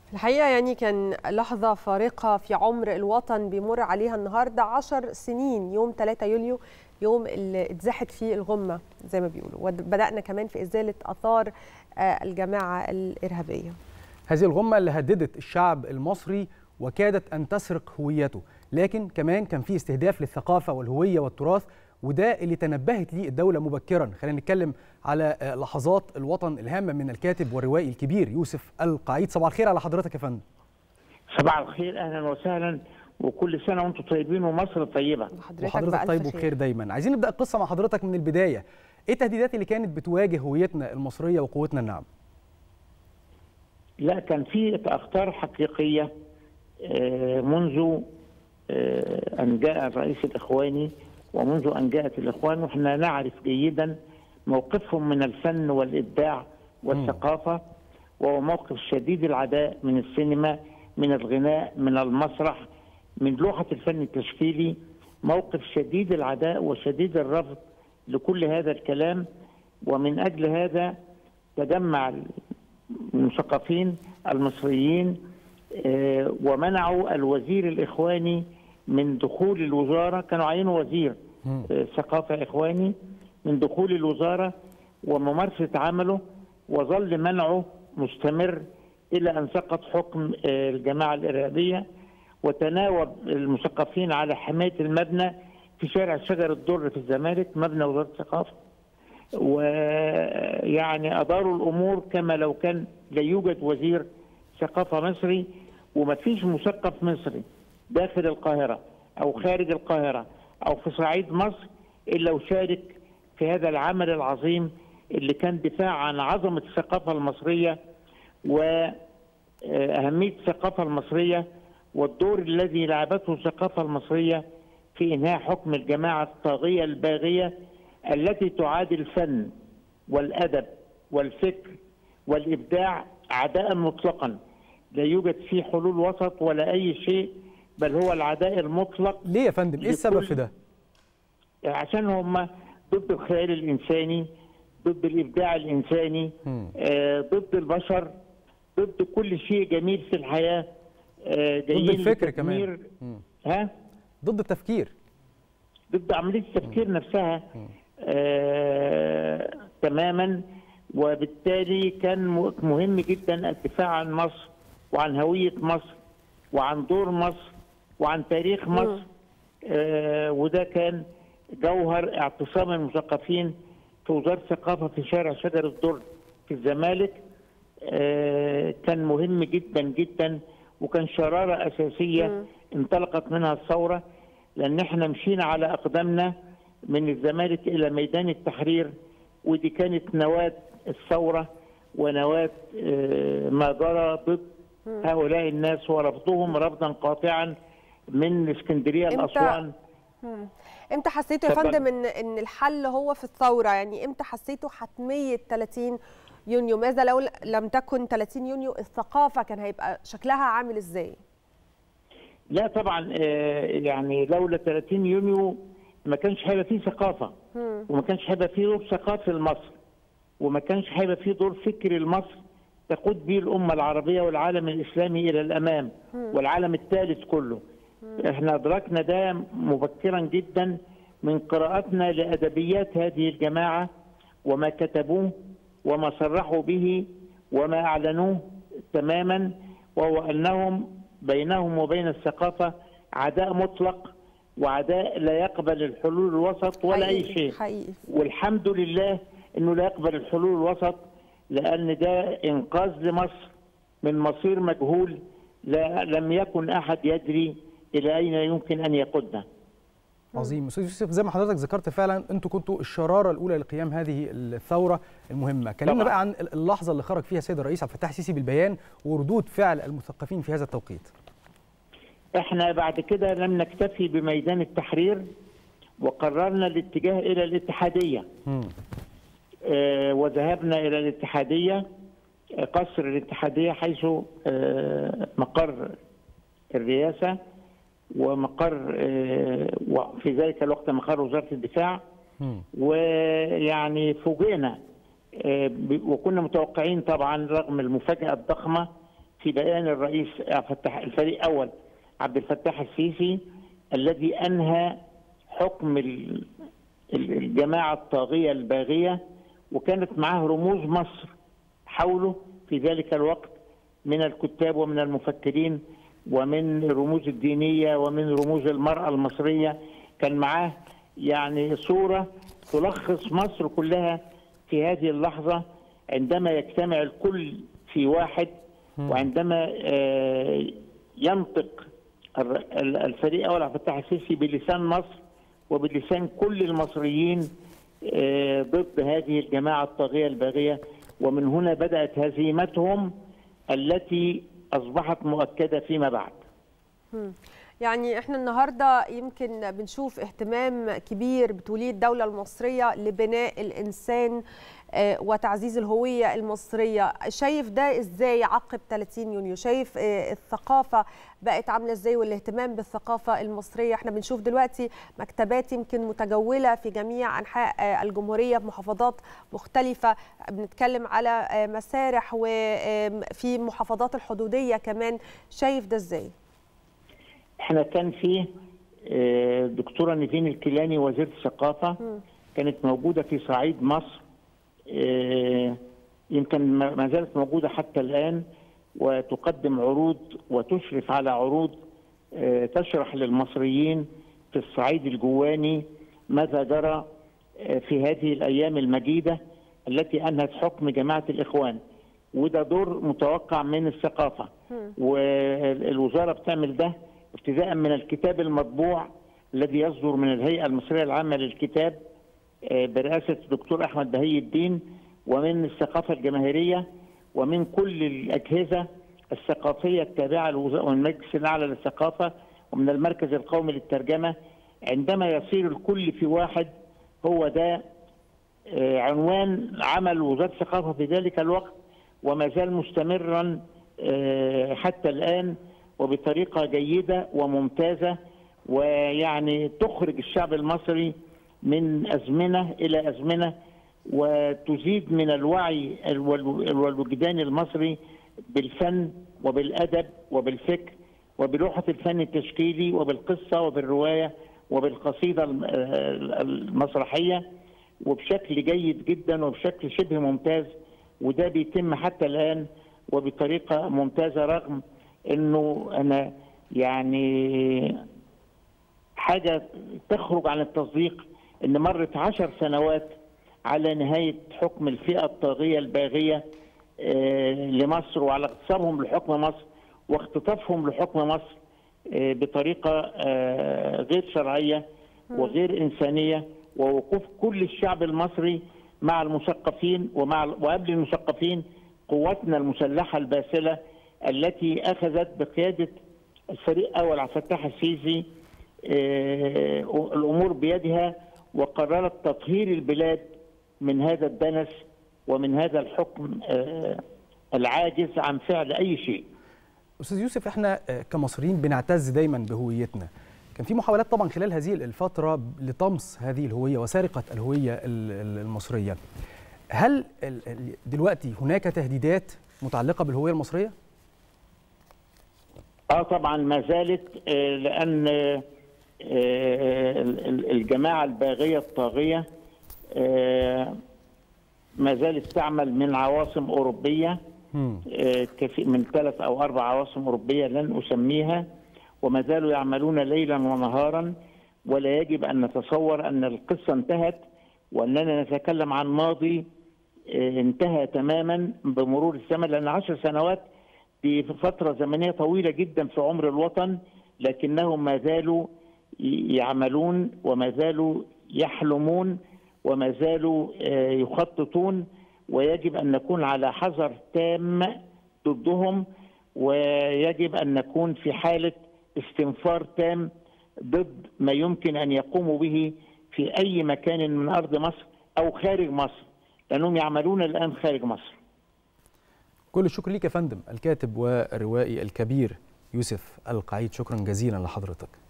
الحقيقة يعني كان لحظة فارقة في عمر الوطن بيمر عليها النهاردة عشر سنين يوم 3 يوليو يوم اللي اتزحت فيه الغمة زي ما بيقولوا وبدأنا كمان في إزالة أثار الجماعة الإرهابية هذه الغمة اللي هددت الشعب المصري وكادت أن تسرق هويته لكن كمان كان في استهداف للثقافة والهوية والتراث وده اللي تنبهت ليه الدولة مبكرا خلينا نتكلم على لحظات الوطن الهامة من الكاتب والروائي الكبير يوسف القعيد صباح الخير على حضرتك يا فندم صباح الخير اهلا وسهلا وكل سنه وانتم طيبين ومصر طيبه وحضرتك طيب وبخير دايما عايزين نبدا القصه مع حضرتك من البدايه ايه التهديدات اللي كانت بتواجه هويتنا المصريه وقوتنا الناعمه لا كان في اخطار حقيقيه منذ ان جاء الرئيس الاخواني ومنذ ان جاءت الاخوان واحنا نعرف جيدا موقفهم من الفن والابداع والثقافه وهو موقف شديد العداء من السينما من الغناء من المسرح من لوحه الفن التشكيلي موقف شديد العداء وشديد الرفض لكل هذا الكلام ومن اجل هذا تجمع المثقفين المصريين ومنعوا الوزير الاخواني من دخول الوزاره كانوا عينوا وزير ثقافه اخواني من دخول الوزاره وممارسه عمله وظل منعه مستمر الى ان سقط حكم الجماعه الارهابيه وتناوب المثقفين على حمايه المبنى في شارع شجر الدر في الزمالك مبنى وزاره الثقافه ويعني اداروا الامور كما لو كان لا يوجد وزير ثقافه مصري وما فيش مثقف مصري داخل القاهره او خارج القاهره او في صعيد مصر الا وشارك في هذا العمل العظيم اللي كان دفاع عن عظمه الثقافه المصريه واهميه الثقافه المصريه والدور الذي لعبته الثقافه المصريه في انهاء حكم الجماعه الطاغيه الباغيه التي تعادي الفن والادب والفكر والابداع عداء مطلقا لا يوجد فيه حلول وسط ولا اي شيء بل هو العداء المطلق ليه يا فندم ايه السبب في ده عشان هم ضد الخيال الانساني ضد الابداع الانساني آه ضد البشر ضد كل شيء جميل في الحياه آه ضد الفكر كمان ها ضد التفكير ضد عمليه التفكير نفسها آه تماما وبالتالي كان مهم جدا الدفاع عن مصر وعن هويه مصر وعن دور مصر وعن تاريخ مصر آه وده كان جوهر اعتصام المثقفين في وزاره الثقافه في شارع شجر الدر في الزمالك آه كان مهم جدا جدا وكان شراره اساسيه م. انطلقت منها الثوره لان احنا مشينا على اقدامنا من الزمالك الى ميدان التحرير ودي كانت نواه الثوره ونواه آه ما جرى ضد هؤلاء الناس ورفضهم رفضا قاطعا من اسكندريه لاسوان امتى حسيتوا يا فندم ان ان الحل هو في الثوره يعني امتى حسيتوا حتميه 30 يونيو ماذا لو لم تكن 30 يونيو الثقافه كان هيبقى شكلها عامل ازاي لا طبعا يعني لولا 30 يونيو ما كانش هيبقى فيه ثقافه وما كانش هيبقى فيه دور ثقافي لمصر وما كانش هيبقى فيه دور فكري لمصر تقود به الامه العربيه والعالم الاسلامي الى الامام والعالم الثالث كله احنا ادركنا ده مبكرا جدا من قراءتنا لادبيات هذه الجماعه وما كتبوه وما صرحوا به وما اعلنوه تماما وهو انهم بينهم وبين الثقافه عداء مطلق وعداء لا يقبل الحلول الوسط ولا حقيقي اي شيء حقيقي. والحمد لله انه لا يقبل الحلول الوسط لان ده انقاذ لمصر من مصير مجهول لا لم يكن احد يدري الى اين يمكن ان يقودنا. عظيم استاذ يوسف زي ما حضرتك ذكرت فعلا انتوا كنتوا الشراره الاولى لقيام هذه الثوره المهمه كلمنا بقى عن اللحظه اللي خرج فيها السيد الرئيس عبد الفتاح السيسي بالبيان وردود فعل المثقفين في هذا التوقيت احنا بعد كده لم نكتفي بميدان التحرير وقررنا الاتجاه الى الاتحاديه آه وذهبنا الى الاتحاديه آه قصر الاتحاديه حيث آه مقر الرئاسه ومقر في ذلك الوقت مقر وزاره الدفاع ويعني فوجئنا وكنا متوقعين طبعا رغم المفاجاه الضخمه في بيان الرئيس فتح الفريق الاول عبد الفتاح السيسي الذي انهى حكم الجماعه الطاغيه الباغيه وكانت معه رموز مصر حوله في ذلك الوقت من الكتاب ومن المفكرين ومن الرموز الدينيه ومن رموز المراه المصريه كان معاه يعني صوره تلخص مصر كلها في هذه اللحظه عندما يجتمع الكل في واحد وعندما ينطق الفريق الاول عبد الفتاح السيسي بلسان مصر وبلسان كل المصريين ضد هذه الجماعه الطاغيه الباغيه ومن هنا بدات هزيمتهم التي اصبحت مؤكده فيما بعد. يعني احنا النهارده يمكن بنشوف اهتمام كبير بتوليه الدوله المصريه لبناء الانسان وتعزيز الهويه المصريه شايف ده ازاي عقب 30 يونيو شايف الثقافه بقت عامله ازاي والاهتمام بالثقافه المصريه احنا بنشوف دلوقتي مكتبات يمكن متجوله في جميع انحاء الجمهوريه بمحافظات مختلفه بنتكلم على مسارح وفي محافظات الحدوديه كمان شايف ده ازاي احنا كان في دكتوره نيفين الكيلاني وزيره الثقافه كانت موجوده في صعيد مصر يمكن ما زالت موجوده حتى الان وتقدم عروض وتشرف على عروض تشرح للمصريين في الصعيد الجواني ماذا جرى في هذه الايام المجيده التي انهت حكم جماعه الاخوان وده دور متوقع من الثقافه والوزاره بتعمل ده ابتداء من الكتاب المطبوع الذي يصدر من الهيئه المصريه العامه للكتاب برئاسه الدكتور احمد بهي الدين ومن الثقافه الجماهيريه ومن كل الاجهزه الثقافيه التابعه للمجلس الاعلى للثقافه ومن المركز القومي للترجمه عندما يصير الكل في واحد هو ده عنوان عمل وزاره الثقافه في ذلك الوقت وما زال مستمرا حتى الان وبطريقه جيده وممتازه ويعني تخرج الشعب المصري من ازمنه الى ازمنه وتزيد من الوعي والوجدان المصري بالفن وبالادب وبالفكر وبلوحه الفن التشكيلي وبالقصه وبالروايه وبالقصيده المسرحيه وبشكل جيد جدا وبشكل شبه ممتاز وده بيتم حتى الان وبطريقه ممتازه رغم انه انا يعني حاجه تخرج عن التصديق ان مرت عشر سنوات على نهايه حكم الفئه الطاغيه الباغيه لمصر وعلى اغتصابهم لحكم مصر واختطافهم لحكم مصر بطريقه غير شرعيه وغير انسانيه ووقوف كل الشعب المصري مع المثقفين ومع وقبل المثقفين قواتنا المسلحه الباسله التي اخذت بقياده الفريق اول عبد الفتاح السيسي الامور بيدها وقررت تطهير البلاد من هذا الدنس ومن هذا الحكم العاجز عن فعل اي شيء. استاذ يوسف احنا كمصريين بنعتز دايما بهويتنا. كان في محاولات طبعا خلال هذه الفتره لطمس هذه الهويه وسرقه الهويه المصريه. هل دلوقتي هناك تهديدات متعلقه بالهويه المصريه؟ اه طبعا ما زالت لان الجماعه الباغيه الطاغيه ما زالت تعمل من عواصم اوروبيه من ثلاث او اربع عواصم اوروبيه لن اسميها وما زالوا يعملون ليلا ونهارا ولا يجب ان نتصور ان القصه انتهت واننا نتكلم عن ماضي انتهى تماما بمرور الزمن لان عشر سنوات في فترة زمنية طويلة جدا في عمر الوطن لكنهم ما زالوا يعملون وما زالوا يحلمون وما زالوا يخططون ويجب أن نكون على حذر تام ضدهم ويجب أن نكون في حالة استنفار تام ضد ما يمكن أن يقوموا به في أي مكان من أرض مصر أو خارج مصر لأنهم يعملون الآن خارج مصر كل الشكر ليك يا فندم الكاتب والروائي الكبير يوسف القعيد شكرا جزيلا لحضرتك